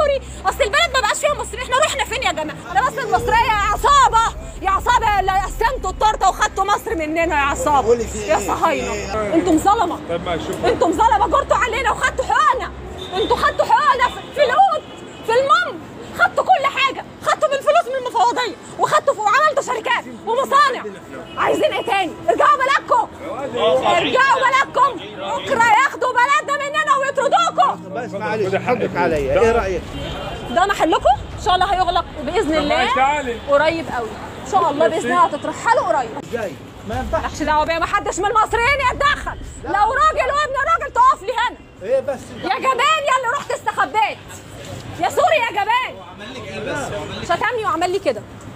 سوري اصل البلد ما بقاش فيها مصريين احنا رحنا فين يا جماعه ده بس المصريه يا عصابه يا عصابه اللي قسمتوا التورته وخدتوا مصر مننا يا عصابه قولي في يا إيه؟ صهاينه في إيه؟ انتم ظلمه طب ما شوف انتم ظلمه جرتوا علينا وخدتوا حقوقنا انتوا خدتوا حقوقنا في- في القوت في المم خدتوا كل حاجه خدتوا بالفلوس من المفوضيه وخدتوا ف- وعملتوا شركات ومصانع عايزين ايه تاني ارجعوا بلدكم ارجعوا بلدكم بكره ياخدوا بلدنا مننا ويطردوكم بس معلش حقك عليا ايه رايك؟ ده محلكم ان شاء الله هيغلق باذن الله تعالي. قريب قوي ان شاء الله باذن الله هتترحلوا قريب جاي ما ينفعش مالكش دعوه بيا ما حدش من المصريين يتدخل لو راجل وابن راجل تقف لي هنا ايه بس يا جبان يا اللي رحت استخبيت يا سوري يا جبان شتمني وعمل لي كده